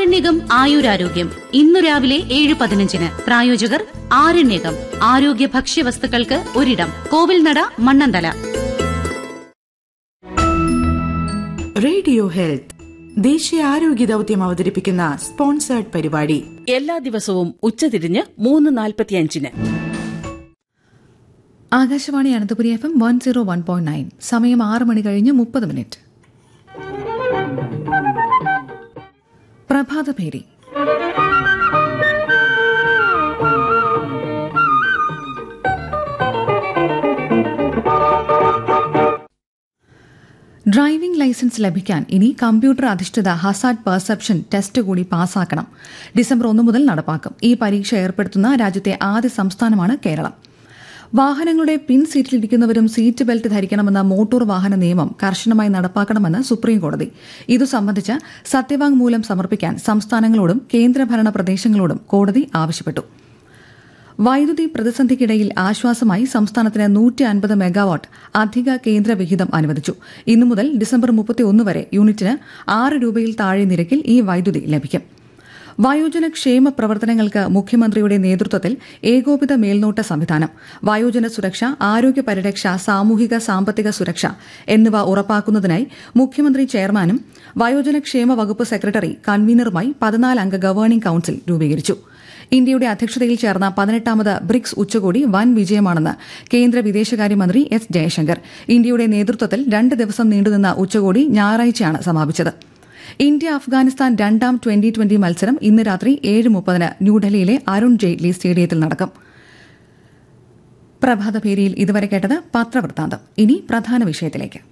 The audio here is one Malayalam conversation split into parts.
ആരണ്യകം ആയുരാരോഗ്യം ഇന്നു രാവിലെ ഏഴ് പതിനഞ്ചിന് പ്രായോജകർ ആരണ്യകം ആരോഗ്യ ഭക്ഷ്യവസ്തുക്കൾക്ക് ഒരിടം കോവിൽനട മണ്ണന്തല റേഡിയോ ഹെൽത്ത് ദേശീയ ആരോഗ്യ ദൌത്യം അവതരിപ്പിക്കുന്ന സ്പോൺസേർഡ് പരിപാടി എല്ലാ ദിവസവും ഉച്ചതിരിഞ്ഞ് മൂന്ന് നാൽപ്പത്തിയഞ്ചിന് Akashvani Ananthapuri F M one zero one point nine സമയം ആറ് മണി കഴിഞ്ഞ് മുപ്പത് മിനിറ്റ് പ്രഭാതഭേരി ഡ്രൈവിംഗ് ലൈസൻസ് ലഭിക്കാൻ ഇനി കമ്പ്യൂട്ടർ അധിഷ്ഠിത ഹസാഡ് പെർസെപ്ഷൻ ടെസ്റ്റ് കൂടി പാസ്സാക്കണം ഡിസംബർ ഒന്ന് മുതൽ നടപ്പാക്കും ഈ പരീക്ഷ ഏർപ്പെടുത്തുന്ന രാജ്യത്തെ ആദ്യ സംസ്ഥാനമാണ് കേരളം വാഹനങ്ങളുടെ പിൻ സീറ്റിലിരിക്കുന്നവരും സീറ്റ് ബെൽറ്റ് ധരിക്കണമെന്ന മോട്ടോർ വാഹന നിയമം കർശനമായി നടപ്പാക്കണമെന്ന് സുപ്രീംകോടതി ഇതു സംബന്ധിച്ച് സത്യവാങ്മൂലം സമർപ്പിക്കാൻ സംസ്ഥാനങ്ങളോടും കേന്ദ്രഭരണ പ്രദേശങ്ങളോടും കോടതി ആവശ്യപ്പെട്ടു വൈദ്യുതി പ്രതിസന്ധിക്കിടയിൽ ആശ്വാസമായി സംസ്ഥാനത്തിന് നൂറ്റി അൻപത് മെഗാവാട്ട് അധിക കേന്ദ്ര വിഹിതം അനുവദിച്ചു ഇന്നു മുതൽ ഡിസംബർ മുപ്പത്തിയൊന്ന് വരെ യൂണിറ്റിന് ആറ് രൂപയിൽ താഴെ നിരക്കിൽ ഈ വൈദ്യുതി ലഭിക്കും വയോജന ക്ഷേമ പ്രവർത്തനങ്ങൾക്ക് മുഖ്യമന്ത്രിയുടെ നേതൃത്വത്തിൽ ഏകോപിത മേൽനോട്ട സംവിധാനം വയോജന സുരക്ഷ ആരോഗ്യ പരിരക്ഷ സാമൂഹിക സാമ്പത്തിക സുരക്ഷ എന്നിവ ഉറപ്പാക്കുന്നതിനായി മുഖ്യമന്ത്രി ചെയർമാനും വയോജന ക്ഷേമ വകുപ്പ് സെക്രട്ടറി കൺവീനറുമായി പതിനാല് അംഗ ഗവേണിംഗ് കൌൺസിൽ രൂപീകരിച്ചു ഇന്ത്യയുടെ അധ്യക്ഷതയിൽ ചേർന്ന പതിനെട്ടാമത് ബ്രിക്സ് ഉച്ചകോടി വൻ വിജയമാണെന്ന് കേന്ദ്ര വിദേശകാര്യമന്ത്രി എസ് ജയശങ്കർ ഇന്ത്യയുടെ നേതൃത്വത്തിൽ രണ്ട് ദിവസം നീണ്ടുനിന്ന ഉച്ചകോടി ഞായറാഴ്ചയാണ് സമാപിച്ചത് ഇന്ത്യ അഫ്ഗാനിസ്ഥാൻ രണ്ടാം ട്വന്റി ട്വന്റി മത്സരം ഇന്ന് രാത്രി ഏഴ് മുപ്പതിന് ന്യൂഡൽഹിയിലെ അരുൺ ജെയ്റ്റ്ലി സ്റ്റേഡിയത്തിൽ നടക്കും പ്രഭാതഭേരിയിൽ ഇതുവരെ കേട്ടത് പത്രവൃത്താന്തം ഇനി പ്രധാന വിഷയത്തിലേക്ക്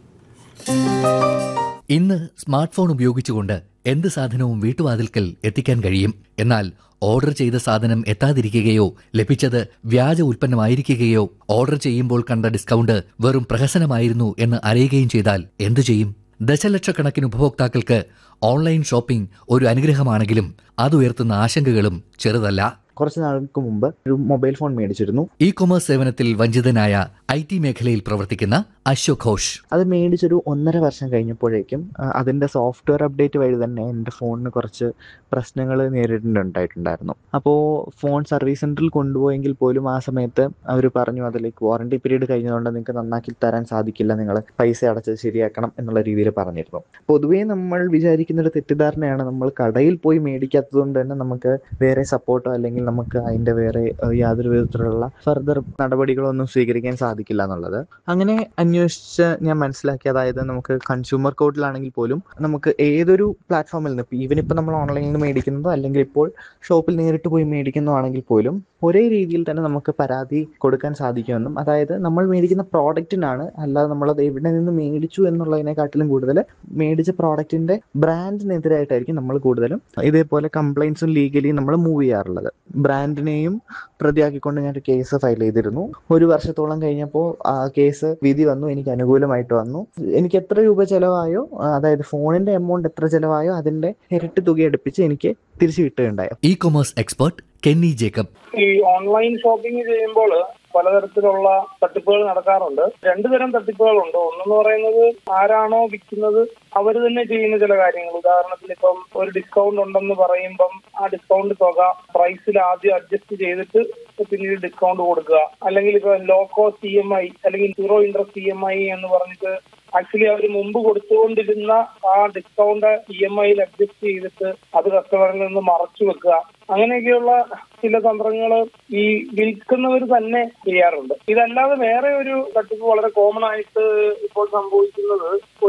ഇന്ന് സ്മാർട്ട് ഫോൺ ഉപയോഗിച്ചുകൊണ്ട് എന്ത് സാധനവും വീട്ടുവാതിൽക്കൽ എത്തിക്കാൻ കഴിയും എന്നാൽ ഓർഡർ ചെയ്ത സാധനം എത്താതിരിക്കുകയോ ലഭിച്ചത് വ്യാജ ഉൽപ്പന്നമായിരിക്കുകയോ ഓർഡർ ചെയ്യുമ്പോൾ കണ്ട ഡിസ്കൗണ്ട് വെറും പ്രഹസനമായിരുന്നു എന്ന് അറിയുകയും ചെയ്താൽ എന്തു ചെയ്യും ദശലക്ഷക്കണക്കിന് ഉപഭോക്താക്കൾക്ക് ഓൺലൈൻ ഷോപ്പിംഗ് ഒരു അനുഗ്രഹമാണെങ്കിലും അതുയർത്തുന്ന ആശങ്കകളും ചെറുതല്ല കുറച്ച് നാൾക്ക് മുമ്പ് ഒരു മൊബൈൽ ഫോൺ മേടിച്ചിരുന്നു ഇ കൊമേഴ്സ് സേവനത്തിൽ വഞ്ചിതനായ ഐ ടി മേഖലയിൽ പ്രവർത്തിക്കുന്ന അശോക് ഘോഷ് അത് മേടിച്ചൊരു ഒന്നര വർഷം കഴിഞ്ഞപ്പോഴേക്കും ആ, അതിന്റെ സോഫ്റ്റ്വെയർ അപ്ഡേറ്റ് വഴി തന്നെ എൻ്റെ ഫോണിന് കുറച്ച് പ്രശ്നങ്ങൾ നേരിട്ടുണ്ടായിട്ടുണ്ടായിരുന്നു അപ്പോൾ ഫോൺ സർവീസ് സെന്ററിൽ കൊണ്ടുപോയെങ്കിൽ പോലും ആ സമയത്ത് അവർ പറഞ്ഞു അതിലേക്ക് വാറണ്ടി പീരീഡ് കഴിഞ്ഞതുകൊണ്ട് നിങ്ങൾക്ക് നന്നാക്കി തരാൻ സാധിക്കില്ല നിങ്ങൾ പൈസ അടച്ചത് ശരിയാക്കണം എന്നുള്ള രീതിയിൽ പറഞ്ഞിരുന്നു പൊതുവേ നമ്മൾ വിചാരിക്കുന്ന ഒരു തെറ്റിദ്ധാരണയാണ് നമ്മൾ കടയിൽ പോയി മേടിക്കാത്തത് കൊണ്ട് തന്നെ നമുക്ക് വേറെ സപ്പോർട്ടോ അല്ലെങ്കിൽ നമുക്ക് അതിന്റെ വേറെ ഏഹ്, യാതൊരു വിധത്തിലുള്ള ഫർദർ നടപടികളോ ഒന്നും സ്വീകരിക്കാൻ സാധിക്കില്ല എന്നുള്ളത് അങ്ങനെ അന്വേഷിച്ച് ഞാൻ മനസ്സിലാക്കി അതായത് നമുക്ക് കൺസ്യൂമർ കോർട്ടിലാണെങ്കിൽ പോലും നമുക്ക് ഏതൊരു പ്ലാറ്റ്ഫോമിൽ നിന്ന് ഈവൻ ഇപ്പം നമ്മൾ ഓൺലൈനിൽ നിന്ന് മേടിക്കുന്നതോ അല്ലെങ്കിൽ ഇപ്പോൾ ഷോപ്പിൽ നേരിട്ട് പോയി മേടിക്കുന്നതോ ആണെങ്കിൽ പോലും ഒരേ രീതിയിൽ തന്നെ നമുക്ക് പരാതി കൊടുക്കാൻ സാധിക്കുമെന്നും അതായത് നമ്മൾ മേടിക്കുന്ന പ്രോഡക്റ്റിനാണ് അല്ലാതെ നമ്മളത് എവിടെ നിന്ന് മേടിച്ചു എന്നുള്ളതിനെക്കാട്ടിലും കൂടുതൽ മേടിച്ച പ്രോഡക്റ്റിന്റെ ബ്രാൻഡിനെതിരായിട്ടായിരിക്കും നമ്മൾ കൂടുതലും ഇതേപോലെ കംപ്ലൈൻസും ലീഗലി നമ്മൾ മൂവ് ചെയ്യാറുള്ളത് ബ്രാൻഡിനെയും പ്രതിയാക്കിക്കൊണ്ട് ഞാൻ ഒരു കേസ് ഫയൽ ചെയ്തിരുന്നു ഒരു വർഷത്തോളം കഴിഞ്ഞപ്പോൾ ആ കേസ് വിധി വന്നു എനിക്ക് അനുകൂലമായിട്ട് വന്നു എനിക്ക് എത്ര രൂപ ചെലവായോ ആ, അതായത് ഫോണിന്റെ എമൗണ്ട് എത്ര ചെലവായോ അതിന്റെ ഇരട്ടി തുക എടുപ്പിച്ച് എനിക്ക് തിരിച്ചു കിട്ടുകയുണ്ടായി e commerce expert Kenny Jacob ഈ ഓൺലൈൻ ഷോപ്പിംഗ് ചെയ്യുമ്പോൾ പലതരത്തിലുള്ള തട്ടിപ്പുകൾ നടക്കാറുണ്ട് രണ്ടു തരം തട്ടിപ്പുകളുണ്ട് ഒന്നെന്ന് പറയുന്നത് ആരാണോ വിൽക്കുന്നത് അവർ തന്നെ ചെയ്യുന്ന ചില കാര്യങ്ങൾ ഉദാഹരണത്തിന് ഇപ്പം ഒരു ഡിസ്കൗണ്ട് ഉണ്ടെന്ന് പറയുമ്പം ആ ഡിസ്കൗണ്ട് തുക പ്രൈസിൽ ആദ്യം അഡ്ജസ്റ്റ് ചെയ്തിട്ട് പിന്നീട് ഡിസ്കൗണ്ട് കൊടുക്കുക അല്ലെങ്കിൽ ഇപ്പൊ low cost E M I അല്ലെങ്കിൽ zero interest E M I എന്ന് പറഞ്ഞിട്ട് ആക്ച്വലി അവർ മുമ്പ് കൊടുത്തുകൊണ്ടിരുന്ന ആ ഡിസ്കൗണ്ട് ഇ എം ഐയിൽ അഡ്ജസ്റ്റ് ചെയ്തിട്ട് അത് കസ്റ്റമറിൽ നിന്ന് മറച്ചു വെക്കുക അങ്ങനെയൊക്കെയുള്ള ചില തന്ത്രങ്ങൾ ഈ വിൽക്കുന്നവർ തന്നെ ചെയ്യാറുണ്ട് ഇതല്ലാതെ വേറെ ഒരു തട്ടിപ്പ് വളരെ കോമൺ ആയിട്ട് ഇപ്പോൾ സംഭവിക്കുന്നത്